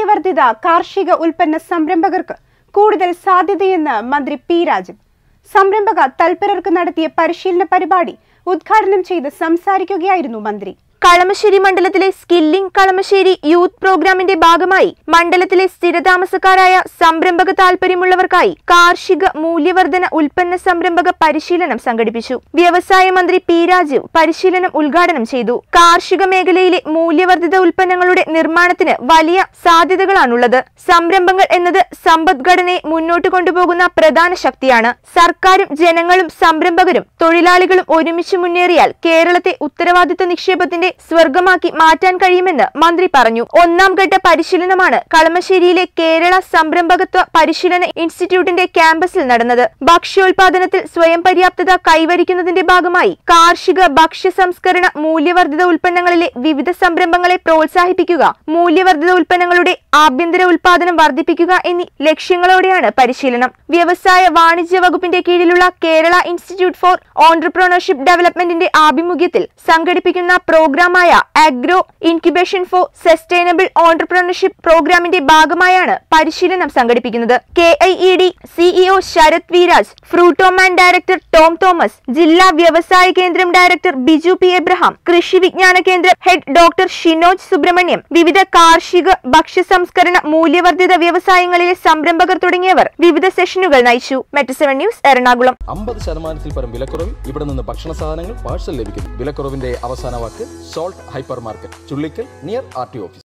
മൂല്യവർദ്ധിത കാർഷിക ഉൽപ്പന്ന സംരംഭകർക്ക് കൂടുതൽ സാധ്യതയെന്ന് മന്ത്രി പി രാജൻ സംരംഭക തൽപരർക്ക് നടത്തിയ പരിശീലന പരിപാടി ഉദ്ഘാടനം ചെയ്ത് സംസാരിക്കുകയായിരുന്നു മന്ത്രി കളമശ്ശേരി മണ്ഡലത്തിലെ സ്കില്ലിംഗ് കളമശ്ശേരി യൂത്ത് പ്രോഗ്രാമിന്റെ ഭാഗമായി മണ്ഡലത്തിലെ സ്ഥിരതാമസക്കാരായ സംരംഭക താൽപര്യമുള്ളവർക്കായി കാർഷിക മൂല്യവർധന ഉൽപ്പന്ന സംരംഭക പരിശീലനം സംഘടിപ്പിച്ചു വ്യവസായ മന്ത്രി പി രാജീവ് പരിശീലനം ഉദ്ഘാടനം ചെയ്തു കാർഷിക മേഖലയിലെ മൂല്യവർദ്ധിത ഉൽപ്പന്നങ്ങളുടെ നിർമ്മാണത്തിന് വലിയ സാധ്യതകളാണുള്ളത് സംരംഭങ്ങൾ എന്നത് സമ്പദ്ഘടനയെ മുന്നോട്ട് കൊണ്ടുപോകുന്ന പ്രധാന ശക്തിയാണ് സർക്കാരും ജനങ്ങളും സംരംഭകരും തൊഴിലാളികളും ഒരുമിച്ച് മുന്നേറിയാൽ കേരളത്തെ ഉത്തരവാദിത്വ നിക്ഷേപത്തിന്റെ സ്വർഗമാക്കി മാറ്റാൻ കഴിയുമെന്ന് മന്ത്രി പറഞ്ഞു ഒന്നാം ഘട്ട പരിശീലനമാണ് കളമശ്ശേരിയിലെ കേരള സംരംഭകത്വ പരിശീലന ഇൻസ്റ്റിറ്റ്യൂട്ടിന്റെ ക്യാമ്പസിൽ നടന്നത് ഭക്ഷ്യോൽപാദനത്തിൽ സ്വയം പര്യാപ്തത കൈവരിക്കുന്നതിന്റെ ഭാഗമായി കാർഷിക ഭക്ഷ്യ സംസ്കരണ മൂല്യവർദ്ധിത ഉൽപ്പന്നങ്ങളിലെ വിവിധ സംരംഭങ്ങളെ പ്രോത്സാഹിപ്പിക്കുക മൂല്യവർദ്ധിത ഉൽപ്പന്നങ്ങളുടെ ആഭ്യന്തര ഉൽപാദനം വർദ്ധിപ്പിക്കുക എന്നീ ലക്ഷ്യങ്ങളോടെയാണ് പരിശീലനം വ്യവസായ വാണിജ്യ വകുപ്പിന്റെ കീഴിലുള്ള കേരള ഇൻസ്റ്റിറ്റ്യൂട്ട് ഫോർ ഓൺടർപ്രണർഷിപ്പ് ഡെവലപ്മെന്റിന്റെ ആഭിമുഖ്യത്തിൽ സംഘടിപ്പിക്കുന്ന പ്രോഗ്രാമായ agro incubation for sustainable entrepreneurship പ്രോഗ്രാമിന്റെ ഭാഗമായാണ് പരിശീലനം സംഘടിപ്പിക്കുന്നത് K I E D CEO Sharath Viraj ഫ്രൂട്ടോമാൻ ഡയറക്ടർ ടോം തോമസ് ജില്ലാ വ്യവസായ കേന്ദ്രം ഡയറക്ടർ ബിജു പി എബ്രഹാം കൃഷി വിജ്ഞാന കേന്ദ്രം ഹെഡ് ഡോക്ടർ ഷിനോജ് സുബ്രഹ്മണ്യം വിവിധ കാർഷിക ഭക്ഷ്യ സംസ്കരണ മൂല്യവർദ്ധിത വ്യവസായങ്ങളിലെ സംരംഭകർ തുടങ്ങിയവർ വിവിധ സെഷനുകൾ നയിച്ചു മെറ്റ് സെവൻ ന്യൂസ് എറണാകുളം അമ്പത് ശതമാനത്തിൽ പരം വിലക്കുറവിൽ ഇവിടെ നിന്ന് ഭക്ഷണ സാധനങ്ങൾ പാഴ്സൽ ലഭിക്കുന്നു വിലക്കുറവിന്റെ അവസാന വാക്ക് salt hyper market Chullickal near R T office